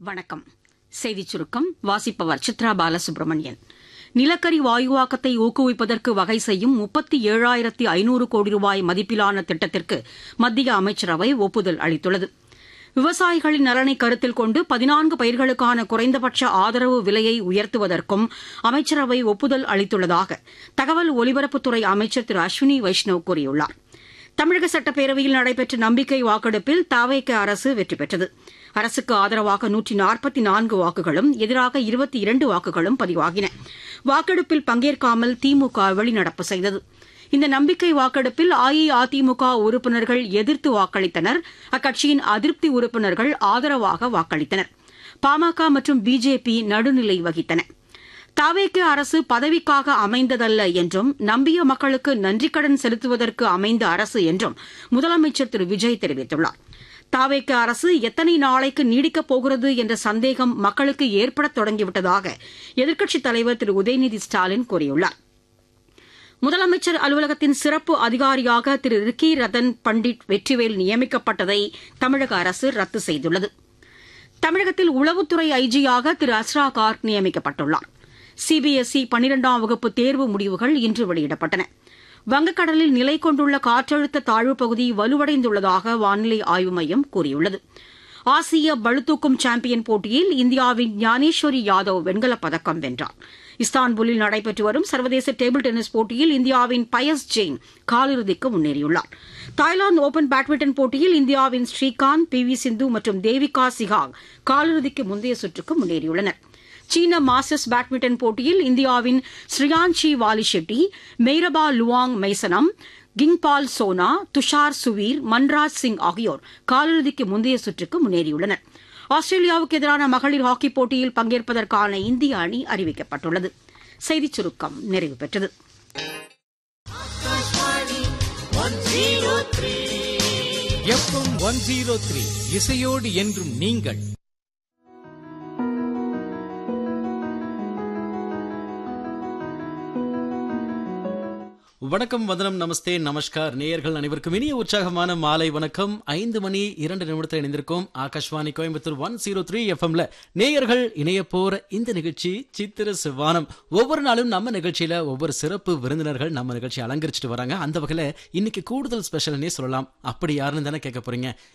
வணக்கம் செய்திச் சுருக்கம் வாசிப்பவர் சித்ரா பாலசுப்ரமணியன் நிலக்கரி வாயுவாக்கத்தை ஊக்குவிப்பதற்கு வகை செய்யும் முப்பத்தி ஏழாயிரத்தி ஐநூறு கோடி ரூபாய் மதிப்பிலான திட்டத்திற்கு மத்திய அமைச்சரவை ஒப்புதல் அளித்துள்ளது விவசாயிகளின் நலனை கருத்தில் கொண்டு பதினான்கு பயிர்களுக்கான குறைந்தபட்ச ஆதரவு விலையை உயர்த்துவதற்கும் அமைச்சரவை ஒப்புதல் அளித்துள்ளதாக தகவல் ஒலிபரப்புத்துறை அமைச்சர் திரு அஸ்வினி வைஷ்ணவ் கூறியுள்ளார் தமிழக சட்டப்பேரவையில் நடைபெற்ற நம்பிக்கை வாக்கெடுப்பில் தவேக அரசு வெற்றி பெற்றது அரசுக்கு ஆதரவாக நூற்றி நாற்பத்தி நான்கு வாக்குகளும் எதிராக இருபத்தி இரண்டு வாக்குகளும் பதிவாகின வாக்கெடுப்பில் பங்கேற்காமல் திமுக வெளிநடப்பு செய்தது இந்த நம்பிக்கை வாக்கெடுப்பில் அஇஅதிமுக உறுப்பினர்கள் எதிர்த்து வாக்களித்தனர் அக்கட்சியின் அதிருப்தி உறுப்பினர்கள் ஆதரவாக வாக்களித்தனர் பாமக மற்றும் பிஜேபி நடுநிலை வகித்தன தாவேக்கு அரசு பதவிக்காக அமைந்ததல்ல என்றும் நம்பிய மக்களுக்கு நன்றிக்கடன் செலுத்துவதற்கு அமைந்த அரசு என்றும் முதலமைச்சர் திரு விஜய் தெரிவித்துள்ளார் தாவேக்கு அரசு எத்தனை நாளைக்கு நீடிக்கப் போகிறது என்ற சந்தேகம் மக்களுக்கு ஏற்படத் தொடங்கிவிட்டதாக எதிர்க்கட்சித் தலைவர் திரு உதயநிதி ஸ்டாலின் கூறியுள்ளார் முதலமைச்சர் அலுவலகத்தின் சிறப்பு அதிகாரியாக திரு ரிக்கி ரத்தன் பண்டிட் வெற்றிவேல் நியமிக்கப்பட்டதை தமிழக அரசு ரத்து செய்துள்ளது தமிழகத்தில் உளவுத்துறை ஐஜியாக திரு அஸ்ரா கார்க் நியமிக்கப்பட்டுள்ளார் சிபிஎஸ்இ பனிரெண்டாம் வகுப்பு தேர்வு முடிவுகள் இன்று வெளியிடப்பட்டன வங்கக்கடலில் நிலை கொண்டுள்ள காற்றழுத்த தாழ்வுப் பகுதி வலுவடைந்துள்ளதாக வானிலை ஆய்வு மையம் கூறியுள்ளது ஆசிய பளுதூக்கும் சாம்பியன் போட்டியில் இந்தியாவின் ஞானேஸ்வரி யாதவ் வெண்கலப் பதக்கம் வென்றார் இஸ்தான்புல்லில் நடைபெற்று வரும் சர்வதேச டேபிள் டென்னிஸ் போட்டியில் இந்தியாவின் பயஸ் ஜெயின் காலிறுதிக்கு முன்னேறியுள்ளார் தாய்லாந்து ஓபன் பேட்மிண்டன் போட்டியில் இந்தியாவின் ஸ்ரீகாந்த் பி வி சிந்து மற்றும் தேவிகா சிகாக் காலிறுதிக்கு முந்தைய சுற்றுக்கு முன்னேறியுள்ளனா் சீன மாஸ்டர்ஸ் பேட்மிண்டன் போட்டியில் இந்தியாவின் ஸ்ரீயான்ஷி வாலிஷெட்டி மெய்ரபா லுவாங் மைசனம் கிங்பால் சோனா துஷார் சுவீர் மன்ராஜ் சிங் ஆகியோர் காலிறுதிக்கு முந்தைய சுற்றுக்கு முன்னேறியுள்ளனர் ஆஸ்திரேலியாவுக்கு எதிரான மகளிர் ஹாக்கிப் போட்டியில் பங்கேற்பதற்கான இந்திய அணி அறிவிக்கப்பட்டுள்ளது செய்திச் சுருக்கம் நிறைவு பெற்றது எஃப்எம் ஒன் ஜீரோ த்ரீ இசையோடு என்றும் நீங்கள் வணக்கம் வதனம் நமஸ்தே நமஸ்கார் நேயர்கள் அனைவருக்கும் இனிய உற்சாகமான மாலை வணக்கம் ஐந்து மணி இரண்டு நிமிடத்தில் இணைந்திருக்கோம் Akashvani Coimbatore one zero three எஃப்எம்ல நேயர்கள் இணைய போற இந்த நிகழ்ச்சி சித்திர சிவானம் ஒவ்வொரு நாளும் நம்ம நிகழ்ச்சியில ஒவ்வொரு சிறப்பு விருந்தினர்கள் நம்ம நிகழ்ச்சி அலங்கரிச்சிட்டு வராங்க அந்த வகையில இன்னைக்கு கூடுதல் ஸ்பெஷல்னே சொல்லலாம் அப்படி யாருன்னு தானே கேட்க போறீங்க